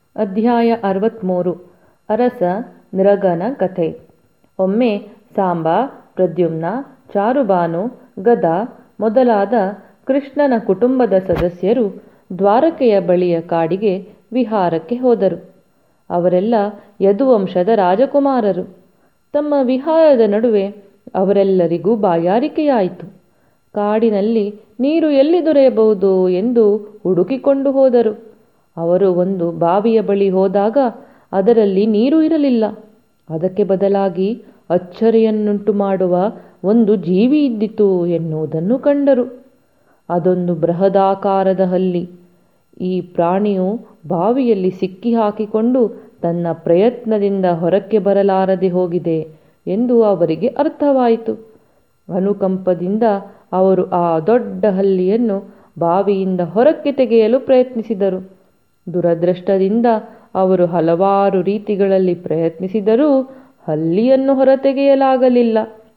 ಅಧ್ಯಾಯ ಅರವತ್ತ್ಮೂರು ಅರಸ ನೃಗನ ಕಥೆ ಒಮ್ಮೆ ಸಾಂಬ ಪ್ರದ್ಯುಮ್ನ ಚಾರುಬಾನು ಗದ ಮೊದಲಾದ ಕೃಷ್ಣನ ಕುಟುಂಬದ ಸದಸ್ಯರು ದ್ವಾರಕೆಯ ಬಳಿಯ ಕಾಡಿಗೆ ವಿಹಾರಕ್ಕೆ ಹೋದರು ಅವರೆಲ್ಲ ಯದುವಂಶದ ರಾಜಕುಮಾರರು ತಮ್ಮ ವಿಹಾರದ ನಡುವೆ ಅವರೆಲ್ಲರಿಗೂ ಬಾಯಾರಿಕೆಯಾಯಿತು ಕಾಡಿನಲ್ಲಿ ನೀರು ಎಲ್ಲಿ ದೊರೆಯಬಹುದು ಎಂದು ಹುಡುಕಿಕೊಂಡು ಹೋದರು ಅವರು ಒಂದು ಬಾವಿಯ ಬಳಿ ಹೋದಾಗ ಅದರಲ್ಲಿ ನೀರು ಇರಲಿಲ್ಲ ಅದಕ್ಕೆ ಬದಲಾಗಿ ಅಚ್ಚರಿಯನ್ನುಂಟು ಮಾಡುವ ಒಂದು ಜೀವಿ ಇದ್ದಿತು ಎನ್ನುವುದನ್ನು ಕಂಡರು ಅದೊಂದು ಬೃಹದಾಕಾರದ ಹಲ್ಲಿ ಈ ಪ್ರಾಣಿಯು ಬಾವಿಯಲ್ಲಿ ಸಿಕ್ಕಿ ಹಾಕಿಕೊಂಡು ತನ್ನ ಪ್ರಯತ್ನದಿಂದ ಹೊರಕ್ಕೆ ಬರಲಾರದೆ ಹೋಗಿದೆ ಎಂದು ಅವರಿಗೆ ಅರ್ಥವಾಯಿತು ಅನುಕಂಪದಿಂದ ಅವರು ಆ ದೊಡ್ಡ ಹಲ್ಲಿಯನ್ನು ಬಾವಿಯಿಂದ ಹೊರಕ್ಕೆ ತೆಗೆಯಲು ಪ್ರಯತ್ನಿಸಿದರು ದುರದೃಷ್ಟದಿಂದ ಅವರು ಹಲವಾರು ರೀತಿಗಳಲ್ಲಿ ಪ್ರಯತ್ನಿಸಿದರೂ ಹಲ್ಲಿಯನ್ನು ಹೊರತೆಗೆಯಲಾಗಲಿಲ್ಲ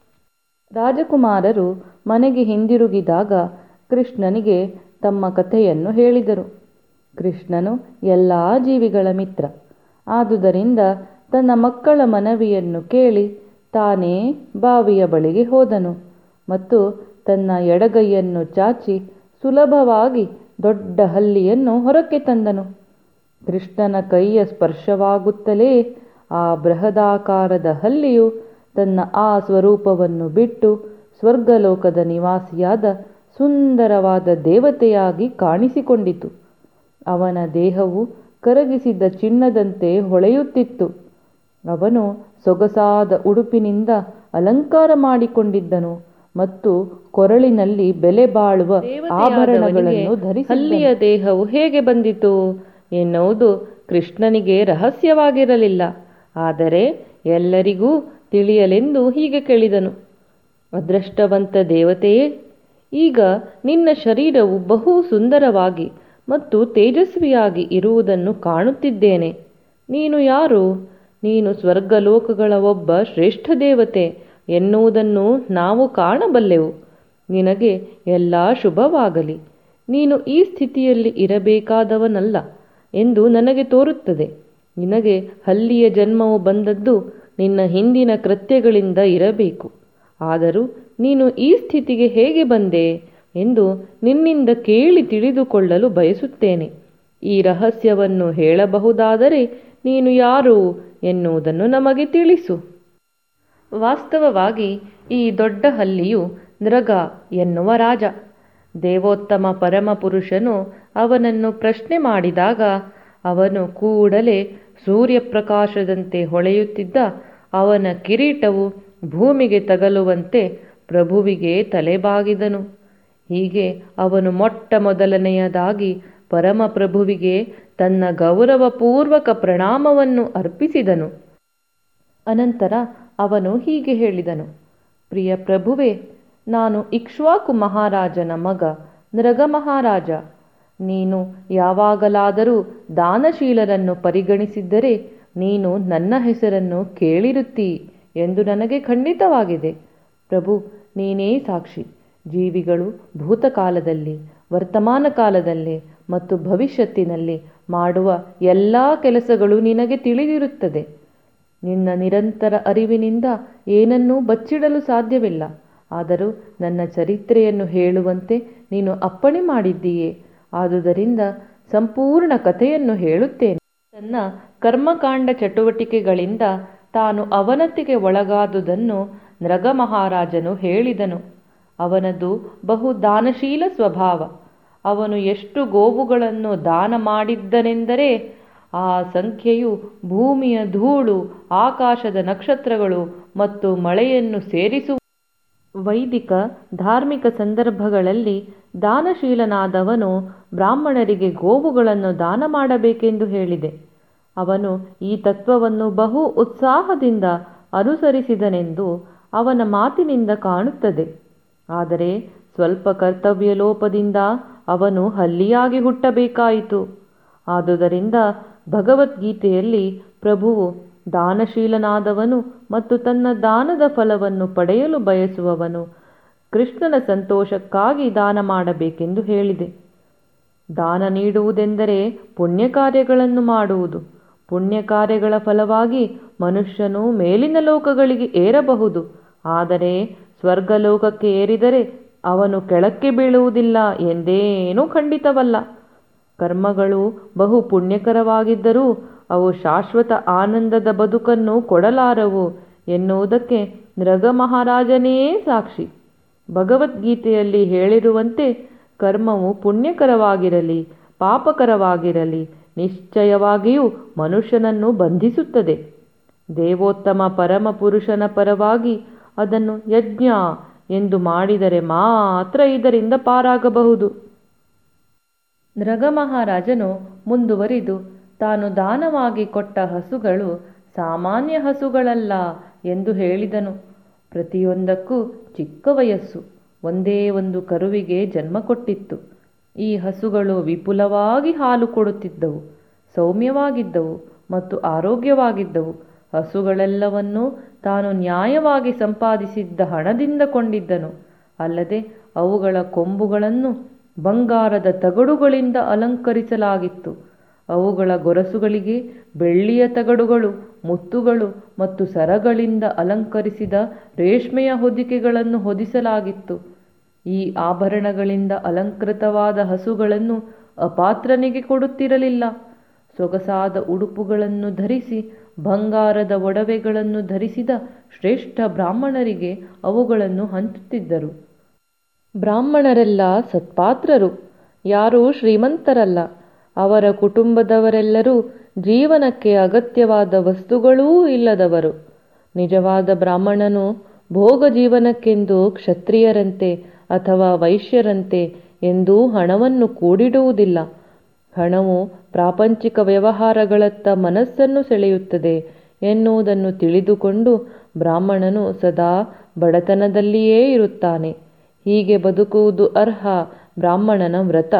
ರಾಜಕುಮಾರರು ಮನೆಗೆ ಹಿಂದಿರುಗಿದಾಗ ಕೃಷ್ಣನಿಗೆ ತಮ್ಮ ಕಥೆಯನ್ನು ಹೇಳಿದರು ಕೃಷ್ಣನು ಎಲ್ಲ ಜೀವಿಗಳ ಮಿತ್ರ ಆದುದರಿಂದ ತನ್ನ ಮಕ್ಕಳ ಮನವಿಯನ್ನು ಕೇಳಿ ತಾನೇ ಬಾವಿಯ ಬಳಿಗೆ ಹೋದನು ಮತ್ತು ತನ್ನ ಎಡಗೈಯನ್ನು ಚಾಚಿ ಸುಲಭವಾಗಿ ದೊಡ್ಡ ಹಲ್ಲಿಯನ್ನು ಹೊರಕ್ಕೆ ತಂದನು ಕೃಷ್ಣನ ಕೈಯ ಸ್ಪರ್ಶವಾಗುತ್ತಲೇ ಆ ಬೃಹದಾಕಾರದ ಹಲ್ಲಿಯು ತನ್ನ ಆ ಸ್ವರೂಪವನ್ನು ಬಿಟ್ಟು ಸ್ವರ್ಗಲೋಕದ ನಿವಾಸಿಯಾದ ಸುಂದರವಾದ ದೇವತೆಯಾಗಿ ಕಾಣಿಸಿಕೊಂಡಿತು ಅವನ ದೇಹವು ಕರಗಿಸಿದ ಚಿನ್ನದಂತೆ ಹೊಳೆಯುತ್ತಿತ್ತು ಅವನು ಸೊಗಸಾದ ಉಡುಪಿನಿಂದ ಅಲಂಕಾರ ಮಾಡಿಕೊಂಡಿದ್ದನು ಮತ್ತು ಕೊರಳಿನಲ್ಲಿ ಬೆಲೆ ಬಾಳುವ ಆಭರಣಗಳನ್ನು ಧರಿಸಿ ಹಲ್ಲಿಯ ದೇಹವು ಹೇಗೆ ಬಂದಿತು ಎನ್ನುವುದು ಕೃಷ್ಣನಿಗೆ ರಹಸ್ಯವಾಗಿರಲಿಲ್ಲ ಆದರೆ ಎಲ್ಲರಿಗೂ ತಿಳಿಯಲೆಂದು ಹೀಗೆ ಕೇಳಿದನು ಅದೃಷ್ಟವಂತ ದೇವತೆಯೇ ಈಗ ನಿನ್ನ ಶರೀರವು ಬಹು ಸುಂದರವಾಗಿ ಮತ್ತು ತೇಜಸ್ವಿಯಾಗಿ ಇರುವುದನ್ನು ಕಾಣುತ್ತಿದ್ದೇನೆ ನೀನು ಯಾರು ನೀನು ಸ್ವರ್ಗಲೋಕಗಳ ಒಬ್ಬ ಶ್ರೇಷ್ಠ ದೇವತೆ ಎನ್ನುವುದನ್ನು ನಾವು ಕಾಣಬಲ್ಲೆವು ನಿನಗೆ ಎಲ್ಲ ಶುಭವಾಗಲಿ ನೀನು ಈ ಸ್ಥಿತಿಯಲ್ಲಿ ಇರಬೇಕಾದವನಲ್ಲ ಎಂದು ನನಗೆ ತೋರುತ್ತದೆ ನಿನಗೆ ಹಲ್ಲಿಯ ಜನ್ಮವು ಬಂದದ್ದು ನಿನ್ನ ಹಿಂದಿನ ಕೃತ್ಯಗಳಿಂದ ಇರಬೇಕು ಆದರೂ ನೀನು ಈ ಸ್ಥಿತಿಗೆ ಹೇಗೆ ಬಂದೆ ಎಂದು ನಿನ್ನಿಂದ ಕೇಳಿ ತಿಳಿದುಕೊಳ್ಳಲು ಬಯಸುತ್ತೇನೆ ಈ ರಹಸ್ಯವನ್ನು ಹೇಳಬಹುದಾದರೆ ನೀನು ಯಾರು ಎನ್ನುವುದನ್ನು ನಮಗೆ ತಿಳಿಸು ವಾಸ್ತವವಾಗಿ ಈ ದೊಡ್ಡ ಹಲ್ಲಿಯು ನೃಗ ಎನ್ನುವ ರಾಜ ದೇವೋತ್ತಮ ಪರಮಪುರುಷನು ಅವನನ್ನು ಪ್ರಶ್ನೆ ಮಾಡಿದಾಗ ಅವನು ಕೂಡಲೇ ಸೂರ್ಯಪ್ರಕಾಶದಂತೆ ಹೊಳೆಯುತ್ತಿದ್ದ ಅವನ ಕಿರೀಟವು ಭೂಮಿಗೆ ತಗಲುವಂತೆ ಪ್ರಭುವಿಗೆ ತಲೆಬಾಗಿದನು ಹೀಗೆ ಅವನು ಮೊಟ್ಟ ಮೊದಲನೆಯದಾಗಿ ಪರಮಪ್ರಭುವಿಗೆ ತನ್ನ ಗೌರವಪೂರ್ವಕ ಪ್ರಣಾಮವನ್ನು ಅರ್ಪಿಸಿದನು ಅನಂತರ ಅವನು ಹೀಗೆ ಹೇಳಿದನು ಪ್ರಿಯ ಪ್ರಭುವೇ ನಾನು ಇಕ್ಷ್ವಾಕು ಮಹಾರಾಜನ ಮಗ ನೃಗ ಮಹಾರಾಜ ನೀನು ಯಾವಾಗಲಾದರೂ ದಾನಶೀಲರನ್ನು ಪರಿಗಣಿಸಿದ್ದರೆ ನೀನು ನನ್ನ ಹೆಸರನ್ನು ಕೇಳಿರುತ್ತೀ ಎಂದು ನನಗೆ ಖಂಡಿತವಾಗಿದೆ ಪ್ರಭು ನೀನೇ ಸಾಕ್ಷಿ ಜೀವಿಗಳು ಭೂತಕಾಲದಲ್ಲಿ ವರ್ತಮಾನ ಕಾಲದಲ್ಲಿ ಮತ್ತು ಭವಿಷ್ಯತ್ತಿನಲ್ಲಿ ಮಾಡುವ ಎಲ್ಲ ಕೆಲಸಗಳು ನಿನಗೆ ತಿಳಿದಿರುತ್ತದೆ ನಿನ್ನ ನಿರಂತರ ಅರಿವಿನಿಂದ ಏನನ್ನೂ ಬಚ್ಚಿಡಲು ಸಾಧ್ಯವಿಲ್ಲ ಆದರೂ ನನ್ನ ಚರಿತ್ರೆಯನ್ನು ಹೇಳುವಂತೆ ನೀನು ಅಪ್ಪಣೆ ಮಾಡಿದ್ದೀಯೇ ಆದುದರಿಂದ ಸಂಪೂರ್ಣ ಕಥೆಯನ್ನು ಹೇಳುತ್ತೇನೆ ತನ್ನ ಕರ್ಮಕಾಂಡ ಚಟುವಟಿಕೆಗಳಿಂದ ತಾನು ಅವನತಿಗೆ ಒಳಗಾದುದನ್ನು ನೃಗ ಮಹಾರಾಜನು ಹೇಳಿದನು ಅವನದು ಬಹು ದಾನಶೀಲ ಸ್ವಭಾವ ಅವನು ಎಷ್ಟು ಗೋವುಗಳನ್ನು ದಾನ ಮಾಡಿದ್ದನೆಂದರೆ ಆ ಸಂಖ್ಯೆಯು ಭೂಮಿಯ ಧೂಳು ಆಕಾಶದ ನಕ್ಷತ್ರಗಳು ಮತ್ತು ಮಳೆಯನ್ನು ಸೇರಿಸುವ ವೈದಿಕ ಧಾರ್ಮಿಕ ಸಂದರ್ಭಗಳಲ್ಲಿ ದಾನಶೀಲನಾದವನು ಬ್ರಾಹ್ಮಣರಿಗೆ ಗೋವುಗಳನ್ನು ದಾನ ಮಾಡಬೇಕೆಂದು ಹೇಳಿದೆ ಅವನು ಈ ತತ್ವವನ್ನು ಬಹು ಉತ್ಸಾಹದಿಂದ ಅನುಸರಿಸಿದನೆಂದು ಅವನ ಮಾತಿನಿಂದ ಕಾಣುತ್ತದೆ ಆದರೆ ಸ್ವಲ್ಪ ಕರ್ತವ್ಯ ಲೋಪದಿಂದ ಅವನು ಹಲ್ಲಿಯಾಗಿ ಹುಟ್ಟಬೇಕಾಯಿತು ಆದುದರಿಂದ ಭಗವದ್ಗೀತೆಯಲ್ಲಿ ಪ್ರಭುವು ದಾನಶೀಲನಾದವನು ಮತ್ತು ತನ್ನ ದಾನದ ಫಲವನ್ನು ಪಡೆಯಲು ಬಯಸುವವನು ಕೃಷ್ಣನ ಸಂತೋಷಕ್ಕಾಗಿ ದಾನ ಮಾಡಬೇಕೆಂದು ಹೇಳಿದೆ ದಾನ ನೀಡುವುದೆಂದರೆ ಪುಣ್ಯ ಕಾರ್ಯಗಳನ್ನು ಮಾಡುವುದು ಪುಣ್ಯ ಕಾರ್ಯಗಳ ಫಲವಾಗಿ ಮನುಷ್ಯನು ಮೇಲಿನ ಲೋಕಗಳಿಗೆ ಏರಬಹುದು ಆದರೆ ಸ್ವರ್ಗಲೋಕಕ್ಕೆ ಏರಿದರೆ ಅವನು ಕೆಳಕ್ಕೆ ಬೀಳುವುದಿಲ್ಲ ಎಂದೇನೂ ಖಂಡಿತವಲ್ಲ ಕರ್ಮಗಳು ಬಹು ಪುಣ್ಯಕರವಾಗಿದ್ದರೂ ಅವು ಶಾಶ್ವತ ಆನಂದದ ಬದುಕನ್ನು ಕೊಡಲಾರವು ಎನ್ನುವುದಕ್ಕೆ ನೃಗ ಮಹಾರಾಜನೇ ಸಾಕ್ಷಿ ಭಗವದ್ಗೀತೆಯಲ್ಲಿ ಹೇಳಿರುವಂತೆ ಕರ್ಮವು ಪುಣ್ಯಕರವಾಗಿರಲಿ ಪಾಪಕರವಾಗಿರಲಿ ನಿಶ್ಚಯವಾಗಿಯೂ ಮನುಷ್ಯನನ್ನು ಬಂಧಿಸುತ್ತದೆ ದೇವೋತ್ತಮ ಪರಮ ಪುರುಷನ ಪರವಾಗಿ ಅದನ್ನು ಯಜ್ಞ ಎಂದು ಮಾಡಿದರೆ ಮಾತ್ರ ಇದರಿಂದ ಪಾರಾಗಬಹುದು ನೃಗ ಮಹಾರಾಜನು ಮುಂದುವರಿದು ತಾನು ದಾನವಾಗಿ ಕೊಟ್ಟ ಹಸುಗಳು ಸಾಮಾನ್ಯ ಹಸುಗಳಲ್ಲ ಎಂದು ಹೇಳಿದನು ಪ್ರತಿಯೊಂದಕ್ಕೂ ಚಿಕ್ಕ ವಯಸ್ಸು ಒಂದೇ ಒಂದು ಕರುವಿಗೆ ಜನ್ಮ ಕೊಟ್ಟಿತ್ತು ಈ ಹಸುಗಳು ವಿಪುಲವಾಗಿ ಹಾಲು ಕೊಡುತ್ತಿದ್ದವು ಸೌಮ್ಯವಾಗಿದ್ದವು ಮತ್ತು ಆರೋಗ್ಯವಾಗಿದ್ದವು ಹಸುಗಳೆಲ್ಲವನ್ನೂ ತಾನು ನ್ಯಾಯವಾಗಿ ಸಂಪಾದಿಸಿದ್ದ ಹಣದಿಂದ ಕೊಂಡಿದ್ದನು ಅಲ್ಲದೆ ಅವುಗಳ ಕೊಂಬುಗಳನ್ನು ಬಂಗಾರದ ತಗಡುಗಳಿಂದ ಅಲಂಕರಿಸಲಾಗಿತ್ತು ಅವುಗಳ ಗೊರಸುಗಳಿಗೆ ಬೆಳ್ಳಿಯ ತಗಡುಗಳು ಮುತ್ತುಗಳು ಮತ್ತು ಸರಗಳಿಂದ ಅಲಂಕರಿಸಿದ ರೇಷ್ಮೆಯ ಹೊದಿಕೆಗಳನ್ನು ಹೊದಿಸಲಾಗಿತ್ತು ಈ ಆಭರಣಗಳಿಂದ ಅಲಂಕೃತವಾದ ಹಸುಗಳನ್ನು ಅಪಾತ್ರನಿಗೆ ಕೊಡುತ್ತಿರಲಿಲ್ಲ ಸೊಗಸಾದ ಉಡುಪುಗಳನ್ನು ಧರಿಸಿ ಬಂಗಾರದ ಒಡವೆಗಳನ್ನು ಧರಿಸಿದ ಶ್ರೇಷ್ಠ ಬ್ರಾಹ್ಮಣರಿಗೆ ಅವುಗಳನ್ನು ಹಂಚುತ್ತಿದ್ದರು ಬ್ರಾಹ್ಮಣರೆಲ್ಲ ಸತ್ಪಾತ್ರರು ಯಾರೂ ಶ್ರೀಮಂತರಲ್ಲ ಅವರ ಕುಟುಂಬದವರೆಲ್ಲರೂ ಜೀವನಕ್ಕೆ ಅಗತ್ಯವಾದ ವಸ್ತುಗಳೂ ಇಲ್ಲದವರು ನಿಜವಾದ ಬ್ರಾಹ್ಮಣನು ಭೋಗ ಜೀವನಕ್ಕೆಂದು ಕ್ಷತ್ರಿಯರಂತೆ ಅಥವಾ ವೈಶ್ಯರಂತೆ ಎಂದೂ ಹಣವನ್ನು ಕೂಡಿಡುವುದಿಲ್ಲ ಹಣವು ಪ್ರಾಪಂಚಿಕ ವ್ಯವಹಾರಗಳತ್ತ ಮನಸ್ಸನ್ನು ಸೆಳೆಯುತ್ತದೆ ಎನ್ನುವುದನ್ನು ತಿಳಿದುಕೊಂಡು ಬ್ರಾಹ್ಮಣನು ಸದಾ ಬಡತನದಲ್ಲಿಯೇ ಇರುತ್ತಾನೆ ಹೀಗೆ ಬದುಕುವುದು ಅರ್ಹ ಬ್ರಾಹ್ಮಣನ ವ್ರತ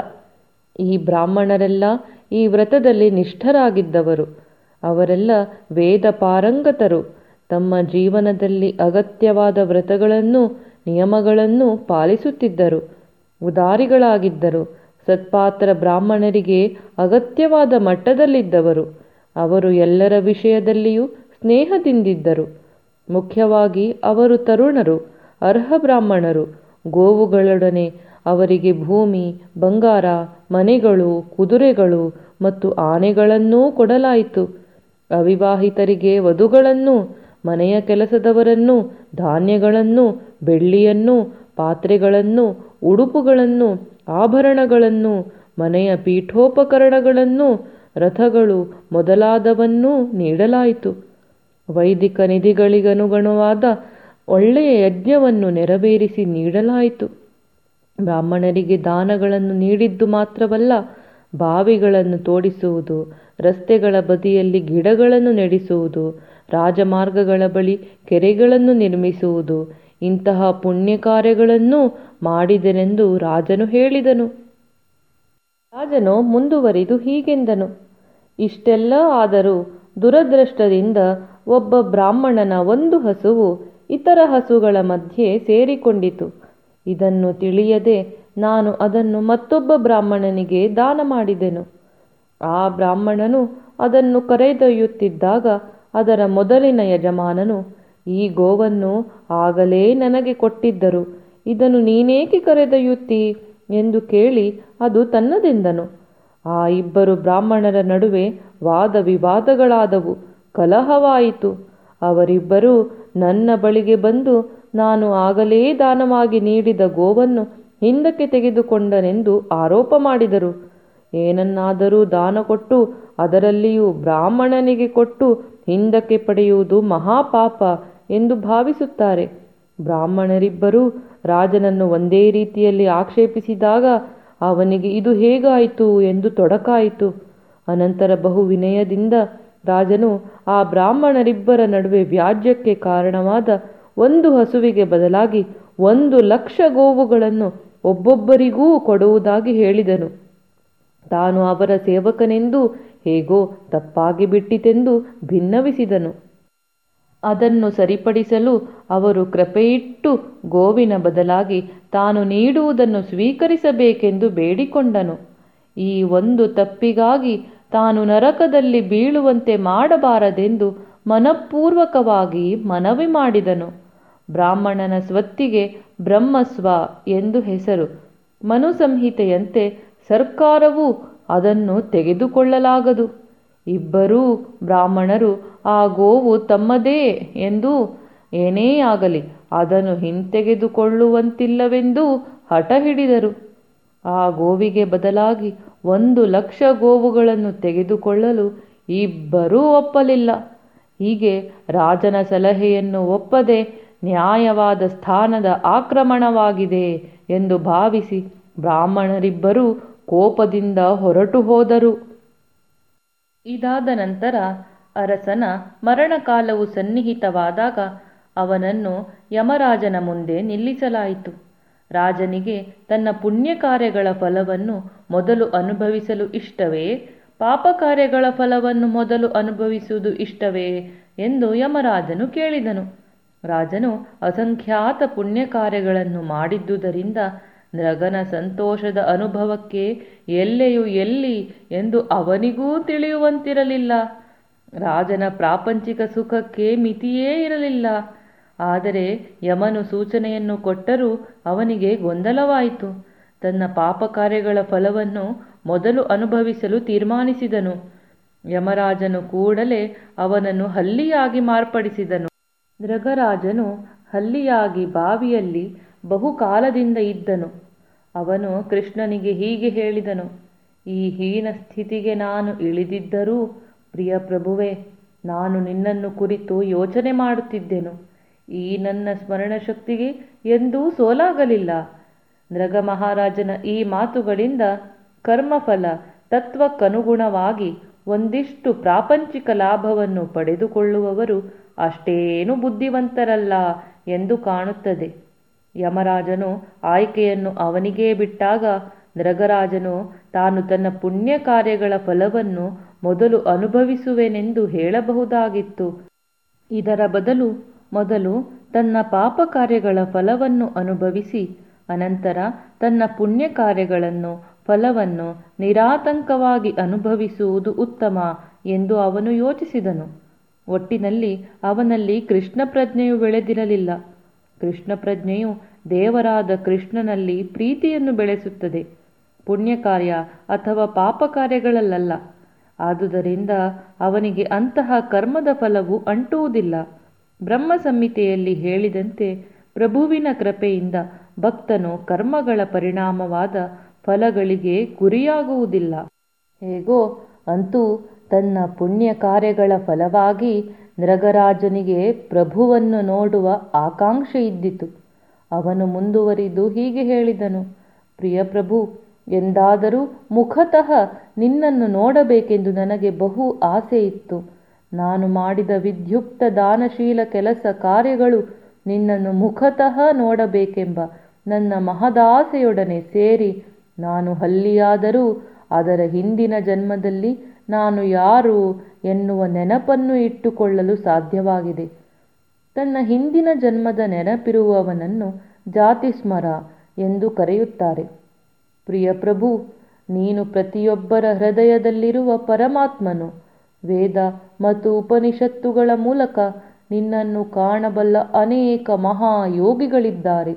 ಈ ಬ್ರಾಹ್ಮಣರೆಲ್ಲ ಈ ವ್ರತದಲ್ಲಿ ನಿಷ್ಠರಾಗಿದ್ದವರು ಅವರೆಲ್ಲ ವೇದ ಪಾರಂಗತರು ತಮ್ಮ ಜೀವನದಲ್ಲಿ ಅಗತ್ಯವಾದ ವ್ರತಗಳನ್ನು ನಿಯಮಗಳನ್ನು ಪಾಲಿಸುತ್ತಿದ್ದರು ಉದಾರಿಗಳಾಗಿದ್ದರು ಸತ್ಪಾತ್ರ ಬ್ರಾಹ್ಮಣರಿಗೆ ಅಗತ್ಯವಾದ ಮಟ್ಟದಲ್ಲಿದ್ದವರು ಅವರು ಎಲ್ಲರ ವಿಷಯದಲ್ಲಿಯೂ ಸ್ನೇಹದಿಂದಿದ್ದರು ಮುಖ್ಯವಾಗಿ ಅವರು ತರುಣರು ಅರ್ಹ ಬ್ರಾಹ್ಮಣರು ಗೋವುಗಳೊಡನೆ ಅವರಿಗೆ ಭೂಮಿ ಬಂಗಾರ ಮನೆಗಳು ಕುದುರೆಗಳು ಮತ್ತು ಆನೆಗಳನ್ನೂ ಕೊಡಲಾಯಿತು ಅವಿವಾಹಿತರಿಗೆ ವಧುಗಳನ್ನು ಮನೆಯ ಕೆಲಸದವರನ್ನು ಧಾನ್ಯಗಳನ್ನು ಬೆಳ್ಳಿಯನ್ನು ಪಾತ್ರೆಗಳನ್ನು ಉಡುಪುಗಳನ್ನು ಆಭರಣಗಳನ್ನು ಮನೆಯ ಪೀಠೋಪಕರಣಗಳನ್ನು ರಥಗಳು ಮೊದಲಾದವನ್ನೂ ನೀಡಲಾಯಿತು ವೈದಿಕ ನಿಧಿಗಳಿಗನುಗುಣವಾದ ಒಳ್ಳೆಯ ಯಜ್ಞವನ್ನು ನೆರವೇರಿಸಿ ನೀಡಲಾಯಿತು ಬ್ರಾಹ್ಮಣರಿಗೆ ದಾನಗಳನ್ನು ನೀಡಿದ್ದು ಮಾತ್ರವಲ್ಲ ಬಾವಿಗಳನ್ನು ತೋಡಿಸುವುದು ರಸ್ತೆಗಳ ಬದಿಯಲ್ಲಿ ಗಿಡಗಳನ್ನು ನೆಡಿಸುವುದು ರಾಜಮಾರ್ಗಗಳ ಬಳಿ ಕೆರೆಗಳನ್ನು ನಿರ್ಮಿಸುವುದು ಇಂತಹ ಪುಣ್ಯ ಕಾರ್ಯಗಳನ್ನೂ ಮಾಡಿದೆನೆಂದು ರಾಜನು ಹೇಳಿದನು ರಾಜನು ಮುಂದುವರಿದು ಹೀಗೆಂದನು ಇಷ್ಟೆಲ್ಲ ಆದರೂ ದುರದೃಷ್ಟದಿಂದ ಒಬ್ಬ ಬ್ರಾಹ್ಮಣನ ಒಂದು ಹಸುವು ಇತರ ಹಸುಗಳ ಮಧ್ಯೆ ಸೇರಿಕೊಂಡಿತು ಇದನ್ನು ತಿಳಿಯದೆ ನಾನು ಅದನ್ನು ಮತ್ತೊಬ್ಬ ಬ್ರಾಹ್ಮಣನಿಗೆ ದಾನ ಮಾಡಿದೆನು ಆ ಬ್ರಾಹ್ಮಣನು ಅದನ್ನು ಕರೆದೊಯ್ಯುತ್ತಿದ್ದಾಗ ಅದರ ಮೊದಲಿನ ಯಜಮಾನನು ಈ ಗೋವನ್ನು ಆಗಲೇ ನನಗೆ ಕೊಟ್ಟಿದ್ದರು ಇದನ್ನು ನೀನೇಕೆ ಕರೆದೊಯ್ಯುತ್ತೀ ಎಂದು ಕೇಳಿ ಅದು ತನ್ನದೆಂದನು ಆ ಇಬ್ಬರು ಬ್ರಾಹ್ಮಣರ ನಡುವೆ ವಾದ ವಿವಾದಗಳಾದವು ಕಲಹವಾಯಿತು ಅವರಿಬ್ಬರೂ ನನ್ನ ಬಳಿಗೆ ಬಂದು ನಾನು ಆಗಲೇ ದಾನವಾಗಿ ನೀಡಿದ ಗೋವನ್ನು ಹಿಂದಕ್ಕೆ ತೆಗೆದುಕೊಂಡನೆಂದು ಆರೋಪ ಮಾಡಿದರು ಏನನ್ನಾದರೂ ದಾನ ಕೊಟ್ಟು ಅದರಲ್ಲಿಯೂ ಬ್ರಾಹ್ಮಣನಿಗೆ ಕೊಟ್ಟು ಹಿಂದಕ್ಕೆ ಪಡೆಯುವುದು ಮಹಾಪಾಪ ಎಂದು ಭಾವಿಸುತ್ತಾರೆ ಬ್ರಾಹ್ಮಣರಿಬ್ಬರೂ ರಾಜನನ್ನು ಒಂದೇ ರೀತಿಯಲ್ಲಿ ಆಕ್ಷೇಪಿಸಿದಾಗ ಅವನಿಗೆ ಇದು ಹೇಗಾಯಿತು ಎಂದು ತೊಡಕಾಯಿತು ಅನಂತರ ಬಹು ವಿನಯದಿಂದ ರಾಜನು ಆ ಬ್ರಾಹ್ಮಣರಿಬ್ಬರ ನಡುವೆ ವ್ಯಾಜ್ಯಕ್ಕೆ ಕಾರಣವಾದ ಒಂದು ಹಸುವಿಗೆ ಬದಲಾಗಿ ಒಂದು ಲಕ್ಷ ಗೋವುಗಳನ್ನು ಒಬ್ಬೊಬ್ಬರಿಗೂ ಕೊಡುವುದಾಗಿ ಹೇಳಿದನು ತಾನು ಅವರ ಸೇವಕನೆಂದು ಹೇಗೋ ತಪ್ಪಾಗಿ ಬಿಟ್ಟಿತೆಂದು ಭಿನ್ನವಿಸಿದನು ಅದನ್ನು ಸರಿಪಡಿಸಲು ಅವರು ಕೃಪೆಯಿಟ್ಟು ಗೋವಿನ ಬದಲಾಗಿ ತಾನು ನೀಡುವುದನ್ನು ಸ್ವೀಕರಿಸಬೇಕೆಂದು ಬೇಡಿಕೊಂಡನು ಈ ಒಂದು ತಪ್ಪಿಗಾಗಿ ತಾನು ನರಕದಲ್ಲಿ ಬೀಳುವಂತೆ ಮಾಡಬಾರದೆಂದು ಮನಪೂರ್ವಕವಾಗಿ ಮನವಿ ಮಾಡಿದನು ಬ್ರಾಹ್ಮಣನ ಸ್ವತ್ತಿಗೆ ಬ್ರಹ್ಮಸ್ವ ಎಂದು ಹೆಸರು ಮನುಸಂಹಿತೆಯಂತೆ ಸರ್ಕಾರವು ಅದನ್ನು ತೆಗೆದುಕೊಳ್ಳಲಾಗದು ಇಬ್ಬರೂ ಬ್ರಾಹ್ಮಣರು ಆ ಗೋವು ತಮ್ಮದೇ ಎಂದು ಏನೇ ಆಗಲಿ ಅದನ್ನು ಹಿಂತೆಗೆದುಕೊಳ್ಳುವಂತಿಲ್ಲವೆಂದೂ ಹಠ ಹಿಡಿದರು ಆ ಗೋವಿಗೆ ಬದಲಾಗಿ ಒಂದು ಲಕ್ಷ ಗೋವುಗಳನ್ನು ತೆಗೆದುಕೊಳ್ಳಲು ಇಬ್ಬರೂ ಒಪ್ಪಲಿಲ್ಲ ಹೀಗೆ ರಾಜನ ಸಲಹೆಯನ್ನು ಒಪ್ಪದೆ ನ್ಯಾಯವಾದ ಸ್ಥಾನದ ಆಕ್ರಮಣವಾಗಿದೆ ಎಂದು ಭಾವಿಸಿ ಬ್ರಾಹ್ಮಣರಿಬ್ಬರೂ ಕೋಪದಿಂದ ಹೊರಟು ಹೋದರು ಇದಾದ ನಂತರ ಅರಸನ ಮರಣಕಾಲವು ಸನ್ನಿಹಿತವಾದಾಗ ಅವನನ್ನು ಯಮರಾಜನ ಮುಂದೆ ನಿಲ್ಲಿಸಲಾಯಿತು ರಾಜನಿಗೆ ತನ್ನ ಪುಣ್ಯ ಕಾರ್ಯಗಳ ಫಲವನ್ನು ಮೊದಲು ಅನುಭವಿಸಲು ಇಷ್ಟವೇ ಪಾಪ ಕಾರ್ಯಗಳ ಫಲವನ್ನು ಮೊದಲು ಅನುಭವಿಸುವುದು ಇಷ್ಟವೇ ಎಂದು ಯಮರಾಜನು ಕೇಳಿದನು ರಾಜನು ಅಸಂಖ್ಯಾತ ಪುಣ್ಯ ಕಾರ್ಯಗಳನ್ನು ಮಾಡಿದ್ದುದರಿಂದ ನೃಗನ ಸಂತೋಷದ ಅನುಭವಕ್ಕೆ ಎಲ್ಲೆಯೂ ಎಲ್ಲಿ ಎಂದು ಅವನಿಗೂ ತಿಳಿಯುವಂತಿರಲಿಲ್ಲ ರಾಜನ ಪ್ರಾಪಂಚಿಕ ಸುಖಕ್ಕೆ ಮಿತಿಯೇ ಇರಲಿಲ್ಲ ಆದರೆ ಯಮನು ಸೂಚನೆಯನ್ನು ಕೊಟ್ಟರೂ ಅವನಿಗೆ ಗೊಂದಲವಾಯಿತು ತನ್ನ ಪಾಪ ಕಾರ್ಯಗಳ ಫಲವನ್ನು ಮೊದಲು ಅನುಭವಿಸಲು ತೀರ್ಮಾನಿಸಿದನು ಯಮರಾಜನು ಕೂಡಲೇ ಅವನನ್ನು ಹಲ್ಲಿಯಾಗಿ ಮಾರ್ಪಡಿಸಿದನು ನೃಗರಾಜನು ಹಲ್ಲಿಯಾಗಿ ಬಾವಿಯಲ್ಲಿ ಬಹುಕಾಲದಿಂದ ಇದ್ದನು ಅವನು ಕೃಷ್ಣನಿಗೆ ಹೀಗೆ ಹೇಳಿದನು ಈ ಹೀನ ಸ್ಥಿತಿಗೆ ನಾನು ಇಳಿದಿದ್ದರೂ ಪ್ರಿಯ ಪ್ರಭುವೆ ನಾನು ನಿನ್ನನ್ನು ಕುರಿತು ಯೋಚನೆ ಮಾಡುತ್ತಿದ್ದೆನು ಈ ನನ್ನ ಸ್ಮರಣಶಕ್ತಿಗೆ ಎಂದೂ ಸೋಲಾಗಲಿಲ್ಲ ನೃಗ ಮಹಾರಾಜನ ಈ ಮಾತುಗಳಿಂದ ಕರ್ಮಫಲ ತತ್ವಕ್ಕನುಗುಣವಾಗಿ ಒಂದಿಷ್ಟು ಪ್ರಾಪಂಚಿಕ ಲಾಭವನ್ನು ಪಡೆದುಕೊಳ್ಳುವವರು ಅಷ್ಟೇನು ಬುದ್ಧಿವಂತರಲ್ಲ ಎಂದು ಕಾಣುತ್ತದೆ ಯಮರಾಜನು ಆಯ್ಕೆಯನ್ನು ಅವನಿಗೇ ಬಿಟ್ಟಾಗ ನೃಗರಾಜನು ತಾನು ತನ್ನ ಪುಣ್ಯ ಕಾರ್ಯಗಳ ಫಲವನ್ನು ಮೊದಲು ಅನುಭವಿಸುವೆನೆಂದು ಹೇಳಬಹುದಾಗಿತ್ತು ಇದರ ಬದಲು ಮೊದಲು ತನ್ನ ಪಾಪ ಕಾರ್ಯಗಳ ಫಲವನ್ನು ಅನುಭವಿಸಿ ಅನಂತರ ತನ್ನ ಪುಣ್ಯ ಕಾರ್ಯಗಳನ್ನು ಫಲವನ್ನು ನಿರಾತಂಕವಾಗಿ ಅನುಭವಿಸುವುದು ಉತ್ತಮ ಎಂದು ಅವನು ಯೋಚಿಸಿದನು ಒಟ್ಟಿನಲ್ಲಿ ಅವನಲ್ಲಿ ಕೃಷ್ಣ ಪ್ರಜ್ಞೆಯು ಬೆಳೆದಿರಲಿಲ್ಲ ಕೃಷ್ಣ ಪ್ರಜ್ಞೆಯು ದೇವರಾದ ಕೃಷ್ಣನಲ್ಲಿ ಪ್ರೀತಿಯನ್ನು ಬೆಳೆಸುತ್ತದೆ ಪುಣ್ಯ ಕಾರ್ಯ ಅಥವಾ ಪಾಪ ಕಾರ್ಯಗಳಲ್ಲ ಆದುದರಿಂದ ಅವನಿಗೆ ಅಂತಹ ಕರ್ಮದ ಫಲವು ಅಂಟುವುದಿಲ್ಲ ಬ್ರಹ್ಮ ಸಂಹಿತೆಯಲ್ಲಿ ಹೇಳಿದಂತೆ ಪ್ರಭುವಿನ ಕೃಪೆಯಿಂದ ಭಕ್ತನು ಕರ್ಮಗಳ ಪರಿಣಾಮವಾದ ಫಲಗಳಿಗೆ ಗುರಿಯಾಗುವುದಿಲ್ಲ ಹೇಗೋ ಅಂತೂ ತನ್ನ ಪುಣ್ಯ ಕಾರ್ಯಗಳ ಫಲವಾಗಿ ನೃಗರಾಜನಿಗೆ ಪ್ರಭುವನ್ನು ನೋಡುವ ಆಕಾಂಕ್ಷೆ ಇದ್ದಿತು ಅವನು ಮುಂದುವರಿದು ಹೀಗೆ ಹೇಳಿದನು ಪ್ರಿಯ ಪ್ರಭು ಎಂದಾದರೂ ಮುಖತಃ ನಿನ್ನನ್ನು ನೋಡಬೇಕೆಂದು ನನಗೆ ಬಹು ಆಸೆ ಇತ್ತು ನಾನು ಮಾಡಿದ ವಿದ್ಯುಕ್ತ ದಾನಶೀಲ ಕೆಲಸ ಕಾರ್ಯಗಳು ನಿನ್ನನ್ನು ಮುಖತಃ ನೋಡಬೇಕೆಂಬ ನನ್ನ ಮಹದಾಸೆಯೊಡನೆ ಸೇರಿ ನಾನು ಹಲ್ಲಿಯಾದರೂ ಅದರ ಹಿಂದಿನ ಜನ್ಮದಲ್ಲಿ ನಾನು ಯಾರು ಎನ್ನುವ ನೆನಪನ್ನು ಇಟ್ಟುಕೊಳ್ಳಲು ಸಾಧ್ಯವಾಗಿದೆ ತನ್ನ ಹಿಂದಿನ ಜನ್ಮದ ನೆನಪಿರುವವನನ್ನು ಜಾತಿಸ್ಮರ ಎಂದು ಕರೆಯುತ್ತಾರೆ ಪ್ರಿಯ ಪ್ರಭು ನೀನು ಪ್ರತಿಯೊಬ್ಬರ ಹೃದಯದಲ್ಲಿರುವ ಪರಮಾತ್ಮನು ವೇದ ಮತ್ತು ಉಪನಿಷತ್ತುಗಳ ಮೂಲಕ ನಿನ್ನನ್ನು ಕಾಣಬಲ್ಲ ಅನೇಕ ಮಹಾಯೋಗಿಗಳಿದ್ದಾರೆ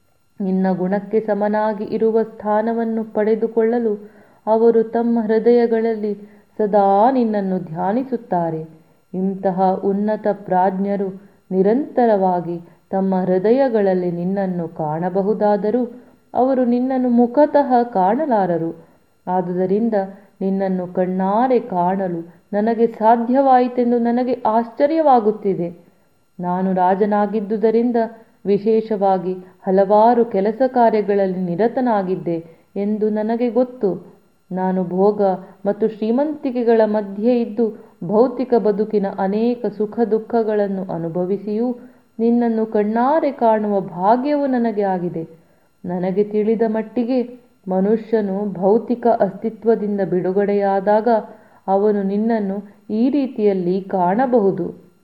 ನಿನ್ನ ಗುಣಕ್ಕೆ ಸಮನಾಗಿ ಇರುವ ಸ್ಥಾನವನ್ನು ಪಡೆದುಕೊಳ್ಳಲು ಅವರು ತಮ್ಮ ಹೃದಯಗಳಲ್ಲಿ ಸದಾ ನಿನ್ನನ್ನು ಧ್ಯಾನಿಸುತ್ತಾರೆ ಇಂತಹ ಉನ್ನತ ಪ್ರಾಜ್ಞರು ನಿರಂತರವಾಗಿ ತಮ್ಮ ಹೃದಯಗಳಲ್ಲಿ ನಿನ್ನನ್ನು ಕಾಣಬಹುದಾದರೂ ಅವರು ನಿನ್ನನ್ನು ಮುಖತಃ ಕಾಣಲಾರರು ಆದುದರಿಂದ ನಿನ್ನನ್ನು ಕಣ್ಣಾರೆ ಕಾಣಲು ನನಗೆ ಸಾಧ್ಯವಾಯಿತೆಂದು ನನಗೆ ಆಶ್ಚರ್ಯವಾಗುತ್ತಿದೆ ನಾನು ರಾಜನಾಗಿದ್ದುದರಿಂದ ವಿಶೇಷವಾಗಿ ಹಲವಾರು ಕೆಲಸ ಕಾರ್ಯಗಳಲ್ಲಿ ನಿರತನಾಗಿದ್ದೆ ಎಂದು ನನಗೆ ಗೊತ್ತು ನಾನು ಭೋಗ ಮತ್ತು ಶ್ರೀಮಂತಿಕೆಗಳ ಮಧ್ಯೆ ಇದ್ದು ಭೌತಿಕ ಬದುಕಿನ ಅನೇಕ ಸುಖ ದುಃಖಗಳನ್ನು ಅನುಭವಿಸಿಯೂ ನಿನ್ನನ್ನು ಕಣ್ಣಾರೆ ಕಾಣುವ ಭಾಗ್ಯವು ನನಗೆ ಆಗಿದೆ ನನಗೆ ತಿಳಿದ ಮಟ್ಟಿಗೆ ಮನುಷ್ಯನು ಭೌತಿಕ ಅಸ್ತಿತ್ವದಿಂದ ಬಿಡುಗಡೆಯಾದಾಗ ಅವನು ನಿನ್ನನ್ನು ಈ ರೀತಿಯಲ್ಲಿ ಕಾಣಬಹುದು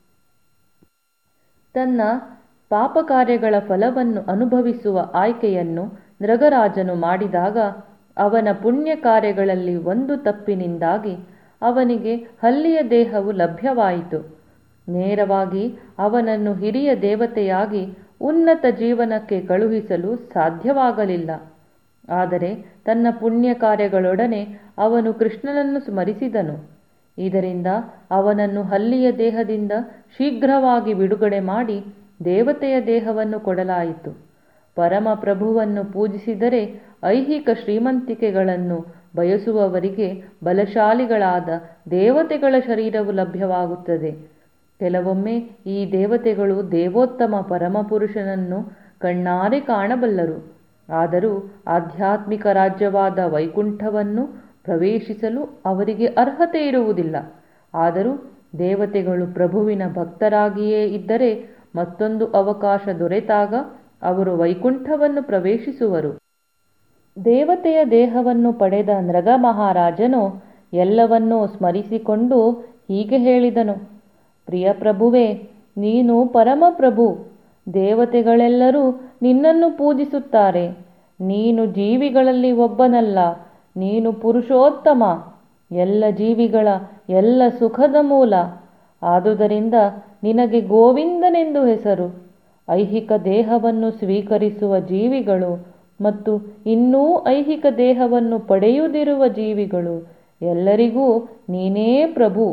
ತನ್ನ ಪಾಪ ಕಾರ್ಯಗಳ ಫಲವನ್ನು ಅನುಭವಿಸುವ ಆಯ್ಕೆಯನ್ನು ನೃಗರಾಜನು ಮಾಡಿದಾಗ ಅವನ ಪುಣ್ಯ ಕಾರ್ಯಗಳಲ್ಲಿ ಒಂದು ತಪ್ಪಿನಿಂದಾಗಿ ಅವನಿಗೆ ಹಲ್ಲಿಯ ದೇಹವು ಲಭ್ಯವಾಯಿತು ನೇರವಾಗಿ ಅವನನ್ನು ಹಿರಿಯ ದೇವತೆಯಾಗಿ ಉನ್ನತ ಜೀವನಕ್ಕೆ ಕಳುಹಿಸಲು ಸಾಧ್ಯವಾಗಲಿಲ್ಲ ಆದರೆ ತನ್ನ ಪುಣ್ಯ ಕಾರ್ಯಗಳೊಡನೆ ಅವನು ಕೃಷ್ಣನನ್ನು ಸ್ಮರಿಸಿದನು ಇದರಿಂದ ಅವನನ್ನು ಹಲ್ಲಿಯ ದೇಹದಿಂದ ಶೀಘ್ರವಾಗಿ ಬಿಡುಗಡೆ ಮಾಡಿ ದೇವತೆಯ ದೇಹವನ್ನು ಕೊಡಲಾಯಿತು ಪರಮಪ್ರಭುವನ್ನು ಪೂಜಿಸಿದರೆ ಐಹಿಕ ಶ್ರೀಮಂತಿಕೆಗಳನ್ನು ಬಯಸುವವರಿಗೆ ಬಲಶಾಲಿಗಳಾದ ದೇವತೆಗಳ ಶರೀರವು ಲಭ್ಯವಾಗುತ್ತದೆ ಕೆಲವೊಮ್ಮೆ ಈ ದೇವತೆಗಳು ದೇವೋತ್ತಮ ಪರಮಪುರುಷನನ್ನು ಕಣ್ಣಾರೆ ಕಾಣಬಲ್ಲರು ಆದರೂ ಆಧ್ಯಾತ್ಮಿಕ ರಾಜ್ಯವಾದ ವೈಕುಂಠವನ್ನು ಪ್ರವೇಶಿಸಲು ಅವರಿಗೆ ಅರ್ಹತೆ ಇರುವುದಿಲ್ಲ ಆದರೂ ದೇವತೆಗಳು ಪ್ರಭುವಿನ ಭಕ್ತರಾಗಿಯೇ ಇದ್ದರೆ ಮತ್ತೊಂದು ಅವಕಾಶ ದೊರೆತಾಗ ಅವರು ವೈಕುಂಠವನ್ನು ಪ್ರವೇಶಿಸುವರು ದೇವತೆಯ ದೇಹವನ್ನು ಪಡೆದ ನೃಗ ಮಹಾರಾಜನು ಎಲ್ಲವನ್ನೂ ಸ್ಮರಿಸಿಕೊಂಡು ಹೀಗೆ ಹೇಳಿದನು ಪ್ರಿಯ ಪ್ರಭುವೇ ನೀನು ಪರಮಪ್ರಭು ದೇವತೆಗಳೆಲ್ಲರೂ ನಿನ್ನನ್ನು ಪೂಜಿಸುತ್ತಾರೆ ನೀನು ಜೀವಿಗಳಲ್ಲಿ ಒಬ್ಬನಲ್ಲ ನೀನು ಪುರುಷೋತ್ತಮ ಎಲ್ಲ ಜೀವಿಗಳ ಎಲ್ಲ ಸುಖದ ಮೂಲ ಆದುದರಿಂದ ನಿನಗೆ ಗೋವಿಂದನೆಂದು ಹೆಸರು ಐಹಿಕ ದೇಹವನ್ನು ಸ್ವೀಕರಿಸುವ ಜೀವಿಗಳು ಮತ್ತು ಇನ್ನೂ ಐಹಿಕ ದೇಹವನ್ನು ಪಡೆಯುವುದಿರುವ ಜೀವಿಗಳು ಎಲ್ಲರಿಗೂ ನೀನೇ ಪ್ರಭು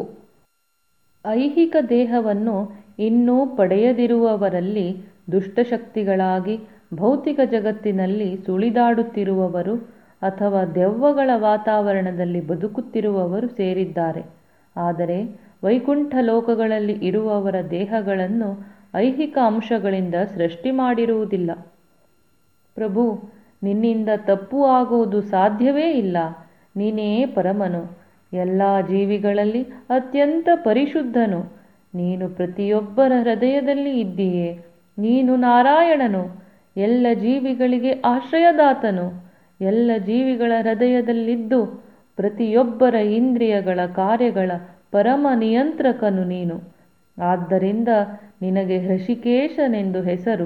ಐಹಿಕ ದೇಹವನ್ನು ಇನ್ನೂ ಪಡೆಯದಿರುವವರಲ್ಲಿ ದುಷ್ಟಶಕ್ತಿಗಳಾಗಿ ಭೌತಿಕ ಜಗತ್ತಿನಲ್ಲಿ ಸುಳಿದಾಡುತ್ತಿರುವವರು ಅಥವಾ ದೆವ್ವಗಳ ವಾತಾವರಣದಲ್ಲಿ ಬದುಕುತ್ತಿರುವವರು ಸೇರಿದ್ದಾರೆ ಆದರೆ ವೈಕುಂಠ ಲೋಕಗಳಲ್ಲಿ ಇರುವವರ ದೇಹಗಳನ್ನು ಐಹಿಕ ಅಂಶಗಳಿಂದ ಸೃಷ್ಟಿ ಮಾಡಿರುವುದಿಲ್ಲ ಪ್ರಭು ನಿನ್ನಿಂದ ತಪ್ಪು ಆಗುವುದು ಸಾಧ್ಯವೇ ಇಲ್ಲ ನೀನೇ ಪರಮನು ಎಲ್ಲ ಜೀವಿಗಳಲ್ಲಿ ಅತ್ಯಂತ ಪರಿಶುದ್ಧನು ನೀನು ಪ್ರತಿಯೊಬ್ಬರ ಹೃದಯದಲ್ಲಿ ಇದ್ದೀಯೆ ನೀನು ನಾರಾಯಣನು ಎಲ್ಲ ಜೀವಿಗಳಿಗೆ ಆಶ್ರಯದಾತನು ಎಲ್ಲ ಜೀವಿಗಳ ಹೃದಯದಲ್ಲಿದ್ದು ಪ್ರತಿಯೊಬ್ಬರ ಇಂದ್ರಿಯಗಳ ಕಾರ್ಯಗಳ ಪರಮ ನಿಯಂತ್ರಕನು ನೀನು ಆದ್ದರಿಂದ ನಿನಗೆ ಹೃಷಿಕೇಶನೆಂದು ಹೆಸರು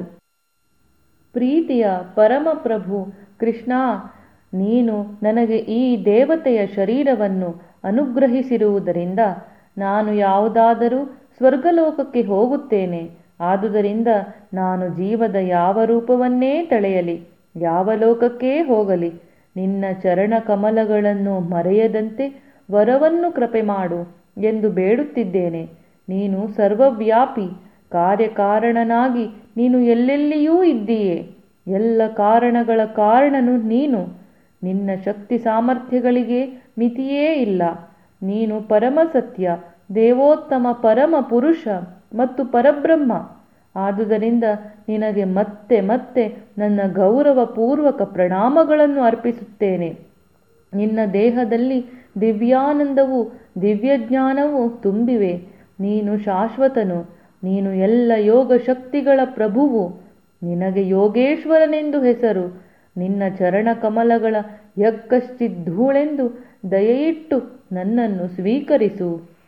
ಪ್ರೀತಿಯ ಪರಮಪ್ರಭು ಕೃಷ್ಣ ನೀನು ನನಗೆ ಈ ದೇವತೆಯ ಶರೀರವನ್ನು ಅನುಗ್ರಹಿಸಿರುವುದರಿಂದ ನಾನು ಯಾವುದಾದರೂ ಸ್ವರ್ಗಲೋಕಕ್ಕೆ ಹೋಗುತ್ತೇನೆ ಆದುದರಿಂದ ನಾನು ಜೀವದ ಯಾವ ರೂಪವನ್ನೇ ತಳೆಯಲಿ ಯಾವ ಲೋಕಕ್ಕೇ ಹೋಗಲಿ ನಿನ್ನ ಚರಣ ಕಮಲಗಳನ್ನು ಮರೆಯದಂತೆ ವರವನ್ನು ಕೃಪೆ ಮಾಡು ಎಂದು ಬೇಡುತ್ತಿದ್ದೇನೆ ನೀನು ಸರ್ವವ್ಯಾಪಿ ಕಾರ್ಯಕಾರಣನಾಗಿ ನೀನು ಎಲ್ಲೆಲ್ಲಿಯೂ ಇದ್ದೀಯೆ ಎಲ್ಲ ಕಾರಣಗಳ ಕಾರಣನು ನೀನು ನಿನ್ನ ಶಕ್ತಿ ಸಾಮರ್ಥ್ಯಗಳಿಗೆ ಮಿತಿಯೇ ಇಲ್ಲ ನೀನು ಪರಮಸತ್ಯ ದೇವೋತ್ತಮ ಪರಮ ಪುರುಷ ಮತ್ತು ಪರಬ್ರಹ್ಮ ಆದುದರಿಂದ ನಿನಗೆ ಮತ್ತೆ ಮತ್ತೆ ನನ್ನ ಗೌರವಪೂರ್ವಕ ಪ್ರಣಾಮಗಳನ್ನು ಅರ್ಪಿಸುತ್ತೇನೆ ನಿನ್ನ ದೇಹದಲ್ಲಿ ದಿವ್ಯಾನಂದವು ದಿವ್ಯಜ್ಞಾನವು ತುಂಬಿವೆ ನೀನು ಶಾಶ್ವತನು ನೀನು ಎಲ್ಲ ಯೋಗ ಶಕ್ತಿಗಳ ಪ್ರಭುವು ನಿನಗೆ ಯೋಗೇಶ್ವರನೆಂದು ಹೆಸರು ನಿನ್ನ ಚರಣ ಕಮಲಗಳ ಯಕ್ಕಶ್ಚಿದ್ಧೂಳೆಂದು ದಯೆಯಿಟ್ಟು ನನ್ನನ್ನು ಸ್ವೀಕರಿಸು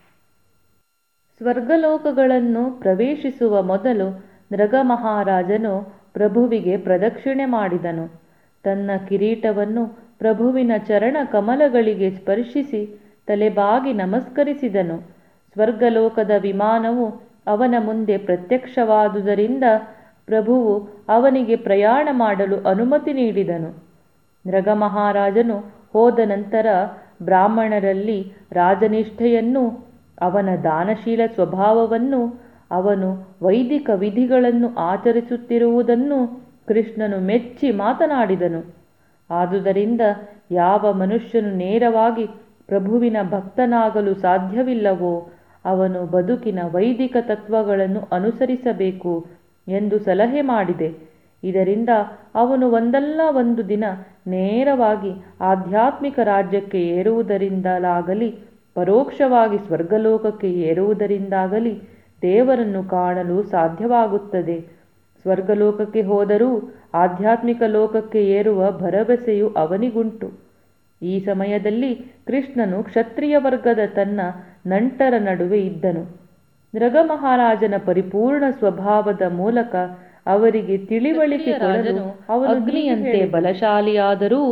ಸ್ವರ್ಗಲೋಕಗಳನ್ನು ಪ್ರವೇಶಿಸುವ ಮೊದಲು ನೃಗ ಮಹಾರಾಜನು ಪ್ರಭುವಿಗೆ ಪ್ರದಕ್ಷಿಣೆ ಮಾಡಿದನು ತನ್ನ ಕಿರೀಟವನ್ನು ಪ್ರಭುವಿನ ಚರಣ ಕಮಲಗಳಿಗೆ ಸ್ಪರ್ಶಿಸಿ ತಲೆಬಾಗಿ ನಮಸ್ಕರಿಸಿದನು ಸ್ವರ್ಗಲೋಕದ ವಿಮಾನವು ಅವನ ಮುಂದೆ ಪ್ರತ್ಯಕ್ಷವಾದುದರಿಂದ ಪ್ರಭುವು ಅವನಿಗೆ ಪ್ರಯಾಣ ಮಾಡಲು ಅನುಮತಿ ನೀಡಿದನು ನೃಗ ಮಹಾರಾಜನು ಹೋದ ನಂತರ ಬ್ರಾಹ್ಮಣರಲ್ಲಿ ರಾಜನಿಷ್ಠೆಯನ್ನು ಅವನ ದಾನಶೀಲ ಸ್ವಭಾವವನ್ನು ಅವನು ವೈದಿಕ ವಿಧಿಗಳನ್ನು ಆಚರಿಸುತ್ತಿರುವುದನ್ನು ಕೃಷ್ಣನು ಮೆಚ್ಚಿ ಮಾತನಾಡಿದನು ಆದುದರಿಂದ ಯಾವ ಮನುಷ್ಯನು ನೇರವಾಗಿ ಪ್ರಭುವಿನ ಭಕ್ತನಾಗಲು ಸಾಧ್ಯವಿಲ್ಲವೋ ಅವನು ಬದುಕಿನ ವೈದಿಕ ತತ್ವಗಳನ್ನು ಅನುಸರಿಸಬೇಕು ಎಂದು ಸಲಹೆ ಮಾಡಿದೆ ಇದರಿಂದ ಅವನು ಒಂದಲ್ಲ ಒಂದು ದಿನ ನೇರವಾಗಿ ಆಧ್ಯಾತ್ಮಿಕ ರಾಜ್ಯಕ್ಕೆ ಏರುವುದರಿಂದಲಾಗಲಿ ಪರೋಕ್ಷವಾಗಿ ಸ್ವರ್ಗಲೋಕಕ್ಕೆ ಏರುವುದರಿಂದಾಗಲಿ ದೇವರನ್ನು ಕಾಣಲು ಸಾಧ್ಯವಾಗುತ್ತದೆ ಸ್ವರ್ಗಲೋಕಕ್ಕೆ ಹೋದರೂ ಆಧ್ಯಾತ್ಮಿಕ ಲೋಕಕ್ಕೆ ಏರುವ ಭರವಸೆಯು ಅವನಿಗುಂಟು ಈ ಸಮಯದಲ್ಲಿ ಕೃಷ್ಣನು ಕ್ಷತ್ರಿಯ ವರ್ಗದ ತನ್ನ ನಂಟರ ನಡುವೆ ಇದ್ದನು ನೃಗ ಮಹಾರಾಜನ ಪರಿಪೂರ್ಣ ಸ್ವಭಾವದ ಮೂಲಕ ಅವರಿಗೆ ತಿಳಿವಳಿಕೆ ಕೊಡಲು ಅವನು ಅಗ್ನಿಯಂತೆ ಬಲಶಾಲಿಯಾದರೂ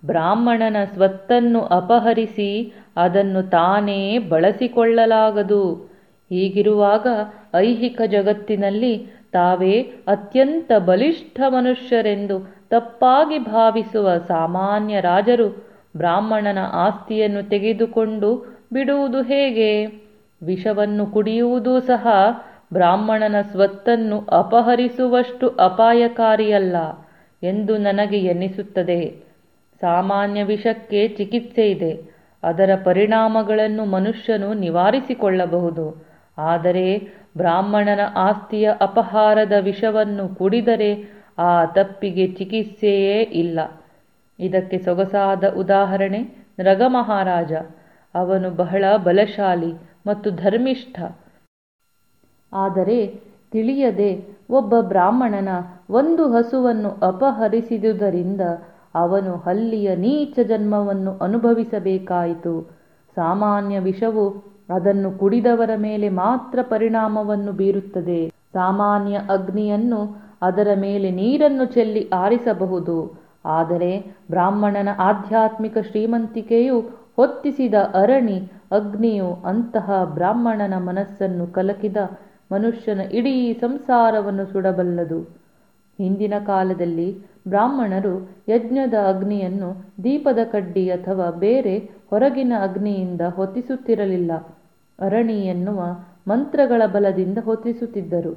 ಬ್ರಾಹ್ಮಣನ ಸ್ವತ್ತನ್ನು ಅಪಹರಿಸಿ ಅದನ್ನು ತಾನೇ ಬಳಸಿಕೊಳ್ಳಲಾಗದು ಹೀಗಿರುವಾಗ ಐಹಿಕ ಜಗತ್ತಿನಲ್ಲಿ ತಾವೇ ಅತ್ಯಂತ ಬಲಿಷ್ಠ ಮನುಷ್ಯರೆಂದು ತಪ್ಪಾಗಿ ಭಾವಿಸುವ ಸಾಮಾನ್ಯ ರಾಜರು ಬ್ರಾಹ್ಮಣನ ಆಸ್ತಿಯನ್ನು ತೆಗೆದುಕೊಂಡು ಬಿಡುವುದು ಹೇಗೆ ವಿಷವನ್ನು ಕುಡಿಯುವುದೂ ಸಹ ಬ್ರಾಹ್ಮಣನ ಸ್ವತ್ತನ್ನು ಅಪಹರಿಸುವಷ್ಟು ಅಪಾಯಕಾರಿಯಲ್ಲ ಎಂದು ನನಗೆ ಎನ್ನಿಸುತ್ತದೆ ಸಾಮಾನ್ಯ ವಿಷಕ್ಕೆ ಚಿಕಿತ್ಸೆ ಇದೆ ಅದರ ಪರಿಣಾಮಗಳನ್ನು ಮನುಷ್ಯನು ನಿವಾರಿಸಿಕೊಳ್ಳಬಹುದು ಆದರೆ ಬ್ರಾಹ್ಮಣನ ಆಸ್ತಿಯ ಅಪಹಾರದ ವಿಷವನ್ನು ಕುಡಿದರೆ ಆ ತಪ್ಪಿಗೆ ಚಿಕಿತ್ಸೆಯೇ ಇಲ್ಲ ಇದಕ್ಕೆ ಸೊಗಸಾದ ಉದಾಹರಣೆ ನೃಗಮಹಾರಾಜ ಅವನು ಬಹಳ ಬಲಶಾಲಿ ಮತ್ತು ಧರ್ಮಿಷ್ಠ ಆದರೆ ತಿಳಿಯದೆ ಒಬ್ಬ ಬ್ರಾಹ್ಮಣನ ಒಂದು ಹಸುವನ್ನು ಅಪಹರಿಸಿದುದರಿಂದ ಅವನು ಹಲ್ಲಿಯ ನೀಚ ಜನ್ಮವನ್ನು ಅನುಭವಿಸಬೇಕಾಯಿತು ಸಾಮಾನ್ಯ ವಿಷವು ಅದನ್ನು ಕುಡಿದವರ ಮೇಲೆ ಮಾತ್ರ ಪರಿಣಾಮವನ್ನು ಬೀರುತ್ತದೆ ಸಾಮಾನ್ಯ ಅಗ್ನಿಯನ್ನು ಅದರ ಮೇಲೆ ನೀರನ್ನು ಚೆಲ್ಲಿ ಆರಿಸಬಹುದು ಆದರೆ ಬ್ರಾಹ್ಮಣನ ಆಧ್ಯಾತ್ಮಿಕ ಶ್ರೀಮಂತಿಕೆಯು ಹೊತ್ತಿಸಿದ ಅರಣಿ ಅಗ್ನಿಯು ಅಂತಹ ಬ್ರಾಹ್ಮಣನ ಮನಸ್ಸನ್ನು ಕಲಕಿದ ಮನುಷ್ಯನ ಇಡೀ ಸಂಸಾರವನ್ನು ಸುಡಬಲ್ಲದು ಹಿಂದಿನ ಕಾಲದಲ್ಲಿ ಬ್ರಾಹ್ಮಣರು ಯಜ್ಞದ ಅಗ್ನಿಯನ್ನು ದೀಪದ ಕಡ್ಡಿ ಅಥವಾ ಬೇರೆ ಹೊರಗಿನ ಅಗ್ನಿಯಿಂದ ಹೊತ್ತಿಸುತ್ತಿರಲಿಲ್ಲ ಅರಣಿ ಎನ್ನುವ ಮಂತ್ರಗಳ ಬಲದಿಂದ ಹೊತ್ತಿಸುತ್ತಿದ್ದರು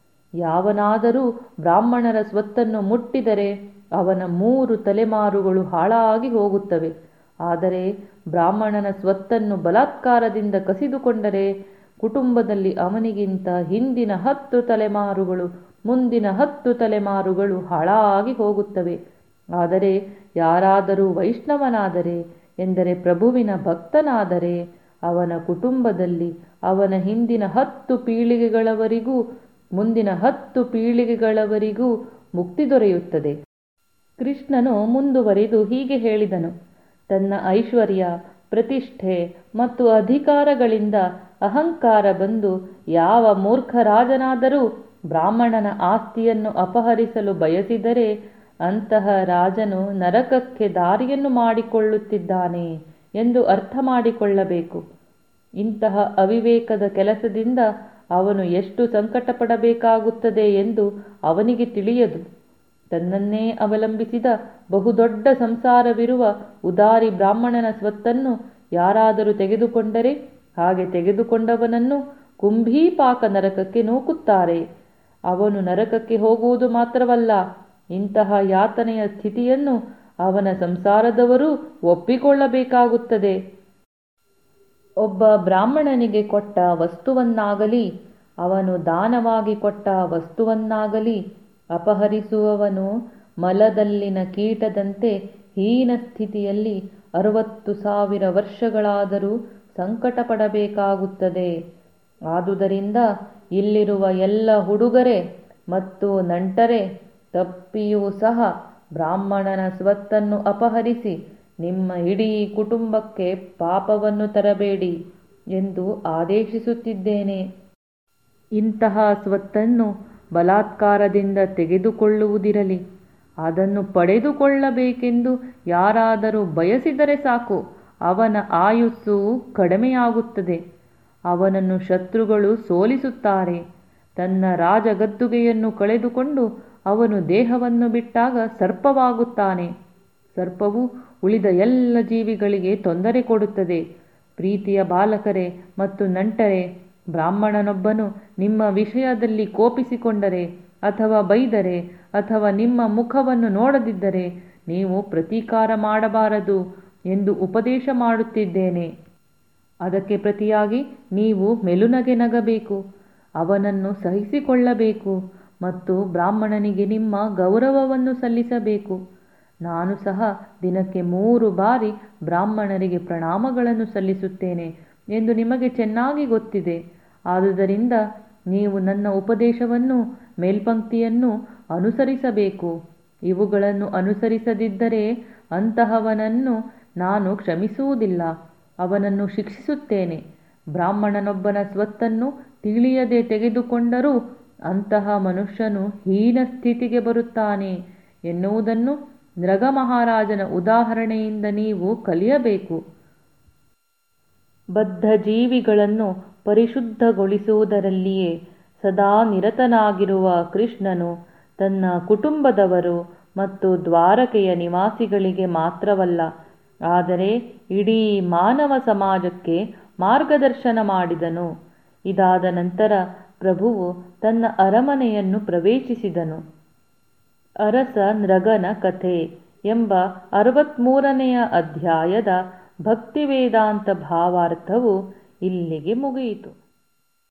ಯಾವನಾದರೂ ಬ್ರಾಹ್ಮಣರ ಸ್ವತ್ತನ್ನು ಮುಟ್ಟಿದರೆ ಅವನ ಮೂರು ತಲೆಮಾರುಗಳು ಹಾಳಾಗಿ ಹೋಗುತ್ತವೆ ಆದರೆ ಬ್ರಾಹ್ಮಣನ ಸ್ವತ್ತನ್ನು ಬಲಾತ್ಕಾರದಿಂದ ಕಸಿದುಕೊಂಡರೆ ಕುಟುಂಬದಲ್ಲಿ ಅವನಿಗಿಂತ ಹಿಂದಿನ ಹತ್ತು ತಲೆಮಾರುಗಳು ಮುಂದಿನ ಹತ್ತು ತಲೆಮಾರುಗಳು ಹಾಳಾಗಿ ಹೋಗುತ್ತವೆ ಆದರೆ ಯಾರಾದರೂ ವೈಷ್ಣವನಾದರೆ ಎಂದರೆ ಪ್ರಭುವಿನ ಭಕ್ತನಾದರೆ ಅವನ ಕುಟುಂಬದಲ್ಲಿ ಅವನ ಹಿಂದಿನ ಹತ್ತು ಪೀಳಿಗೆಗಳವರಿಗೂ ಮುಂದಿನ ಹತ್ತು ಪೀಳಿಗೆಗಳವರಿಗೂ ಮುಕ್ತಿ ದೊರೆಯುತ್ತದೆ ಕೃಷ್ಣನು ಮುಂದುವರಿದು ಹೀಗೆ ಹೇಳಿದನು ತನ್ನ ಐಶ್ವರ್ಯ ಪ್ರತಿಷ್ಠೆ ಮತ್ತು ಅಧಿಕಾರಗಳಿಂದ ಅಹಂಕಾರ ಬಂದು ಯಾವ ಮೂರ್ಖ ರಾಜನಾದರೂ ಬ್ರಾಹ್ಮಣನ ಆಸ್ತಿಯನ್ನು ಅಪಹರಿಸಲು ಬಯಸಿದರೆ ಅಂತಹ ರಾಜನು ನರಕಕ್ಕೆ ದಾರಿಯನ್ನು ಮಾಡಿಕೊಳ್ಳುತ್ತಿದ್ದಾನೆ ಎಂದು ಅರ್ಥ ಮಾಡಿಕೊಳ್ಳಬೇಕು ಇಂತಹ ಅವಿವೇಕದ ಕೆಲಸದಿಂದ ಅವನು ಎಷ್ಟು ಸಂಕಟ ಪಡಬೇಕಾಗುತ್ತದೆ ಎಂದು ಅವನಿಗೆ ತಿಳಿಯದು ತನ್ನನ್ನೇ ಅವಲಂಬಿಸಿದ ಬಹುದೊಡ್ಡ ಸಂಸಾರವಿರುವ ಉದಾರಿ ಬ್ರಾಹ್ಮಣನ ಸ್ವತ್ತನ್ನು ಯಾರಾದರೂ ತೆಗೆದುಕೊಂಡರೆ ಹಾಗೆ ತೆಗೆದುಕೊಂಡವನನ್ನು ಕುಂಭೀಪಾಕ ನರಕಕ್ಕೆ ನೂಕುತ್ತಾರೆ ಅವನು ನರಕಕ್ಕೆ ಹೋಗುವುದು ಮಾತ್ರವಲ್ಲ ಇಂತಹ ಯಾತನೆಯ ಸ್ಥಿತಿಯನ್ನು ಅವನ ಸಂಸಾರದವರೂ ಒಪ್ಪಿಕೊಳ್ಳಬೇಕಾಗುತ್ತದೆ ಒಬ್ಬ ಬ್ರಾಹ್ಮಣನಿಗೆ ಕೊಟ್ಟ ವಸ್ತುವನ್ನಾಗಲಿ ಅವನು ದಾನವಾಗಿ ಕೊಟ್ಟ ವಸ್ತುವನ್ನಾಗಲಿ ಅಪಹರಿಸುವವನು ಮಲದಲ್ಲಿನ ಕೀಟದಂತೆ ಹೀನ ಸ್ಥಿತಿಯಲ್ಲಿ ಅರವತ್ತು ಸಾವಿರ ವರ್ಷಗಳಾದರೂ ಸಂಕಟ ಪಡಬೇಕಾಗುತ್ತದೆ ಆದುದರಿಂದ ಇಲ್ಲಿರುವ ಎಲ್ಲ ಹುಡುಗರೆ ಮತ್ತು ನಂಟರೆ ತಪ್ಪಿಯೂ ಸಹ ಬ್ರಾಹ್ಮಣನ ಸ್ವತ್ತನ್ನು ಅಪಹರಿಸಿ ನಿಮ್ಮ ಇಡೀ ಕುಟುಂಬಕ್ಕೆ ಪಾಪವನ್ನು ತರಬೇಡಿ ಎಂದು ಆದೇಶಿಸುತ್ತಿದ್ದೇನೆ ಇಂತಹ ಸ್ವತ್ತನ್ನು ಬಲಾತ್ಕಾರದಿಂದ ತೆಗೆದುಕೊಳ್ಳುವುದಿರಲಿ ಅದನ್ನು ಪಡೆದುಕೊಳ್ಳಬೇಕೆಂದು ಯಾರಾದರೂ ಬಯಸಿದರೆ ಸಾಕು ಅವನ ಆಯುಸ್ಸು ಕಡಿಮೆಯಾಗುತ್ತದೆ ಅವನನ್ನು ಶತ್ರುಗಳು ಸೋಲಿಸುತ್ತಾರೆ ತನ್ನ ರಾಜಗದ್ದುಗೆಯನ್ನು ಕಳೆದುಕೊಂಡು ಅವನು ದೇಹವನ್ನು ಬಿಟ್ಟಾಗ ಸರ್ಪವಾಗುತ್ತಾನೆ ಸರ್ಪವು ಉಳಿದ ಎಲ್ಲ ಜೀವಿಗಳಿಗೆ ತೊಂದರೆ ಕೊಡುತ್ತದೆ ಪ್ರೀತಿಯ ಬಾಲಕರೇ ಮತ್ತು ನಂಟರೆ ಬ್ರಾಹ್ಮಣನೊಬ್ಬನು ನಿಮ್ಮ ವಿಷಯದಲ್ಲಿ ಕೋಪಿಸಿಕೊಂಡರೆ ಅಥವಾ ಬೈದರೆ ಅಥವಾ ನಿಮ್ಮ ಮುಖವನ್ನು ನೋಡದಿದ್ದರೆ ನೀವು ಪ್ರತೀಕಾರ ಮಾಡಬಾರದು ಎಂದು ಉಪದೇಶ ಮಾಡುತ್ತಿದ್ದೇನೆ ಅದಕ್ಕೆ ಪ್ರತಿಯಾಗಿ ನೀವು ಮೆಲುನಗೆ ನಗಬೇಕು ಅವನನ್ನು ಸಹಿಸಿಕೊಳ್ಳಬೇಕು ಮತ್ತು ಬ್ರಾಹ್ಮಣನಿಗೆ ನಿಮ್ಮ ಗೌರವವನ್ನು ಸಲ್ಲಿಸಬೇಕು ನಾನು ಸಹ ದಿನಕ್ಕೆ ಮೂರು ಬಾರಿ ಬ್ರಾಹ್ಮಣರಿಗೆ ಪ್ರಣಾಮಗಳನ್ನು ಸಲ್ಲಿಸುತ್ತೇನೆ ಎಂದು ನಿಮಗೆ ಚೆನ್ನಾಗಿ ಗೊತ್ತಿದೆ ಆದುದರಿಂದ ನೀವು ನನ್ನ ಉಪದೇಶವನ್ನು ಮೇಲ್ಪಂಕ್ತಿಯನ್ನು ಅನುಸರಿಸಬೇಕು ಇವುಗಳನ್ನು ಅನುಸರಿಸದಿದ್ದರೆ ಅಂತಹವನನ್ನು ನಾನು ಕ್ಷಮಿಸುವುದಿಲ್ಲ ಅವನನ್ನು ಶಿಕ್ಷಿಸುತ್ತೇನೆ ಬ್ರಾಹ್ಮಣನೊಬ್ಬನ ಸ್ವತ್ತನ್ನು ತಿಳಿಯದೆ ತೆಗೆದುಕೊಂಡರೂ ಅಂತಹ ಮನುಷ್ಯನು ಹೀನ ಸ್ಥಿತಿಗೆ ಬರುತ್ತಾನೆ ಎನ್ನುವುದನ್ನು ನೃಗ ಮಹಾರಾಜನ ಉದಾಹರಣೆಯಿಂದ ನೀವು ಕಲಿಯಬೇಕು ಬದ್ಧ ಜೀವಿಗಳನ್ನು ಪರಿಶುದ್ಧಗೊಳಿಸುವುದರಲ್ಲಿಯೇ ಸದಾ ನಿರತನಾಗಿರುವ ಕೃಷ್ಣನು ತನ್ನ ಕುಟುಂಬದವರು ಮತ್ತು ದ್ವಾರಕೆಯ ನಿವಾಸಿಗಳಿಗೆ ಮಾತ್ರವಲ್ಲ ಆದರೆ ಇಡೀ ಮಾನವ ಸಮಾಜಕ್ಕೆ ಮಾರ್ಗದರ್ಶನ ಮಾಡಿದನು ಇದಾದ ನಂತರ ಪ್ರಭುವು ತನ್ನ ಅರಮನೆಯನ್ನು ಪ್ರವೇಶಿಸಿದನು ಅರಸ ನೃಗನ ಕಥೆ ಎಂಬ ಅರವತ್ತ್ಮೂರನೆಯ ಅಧ್ಯಾಯದ ಭಕ್ತಿವೇದಾಂತ ಭಾವಾರ್ಥವು ಇಲ್ಲಿಗೆ ಮುಗಿಯಿತು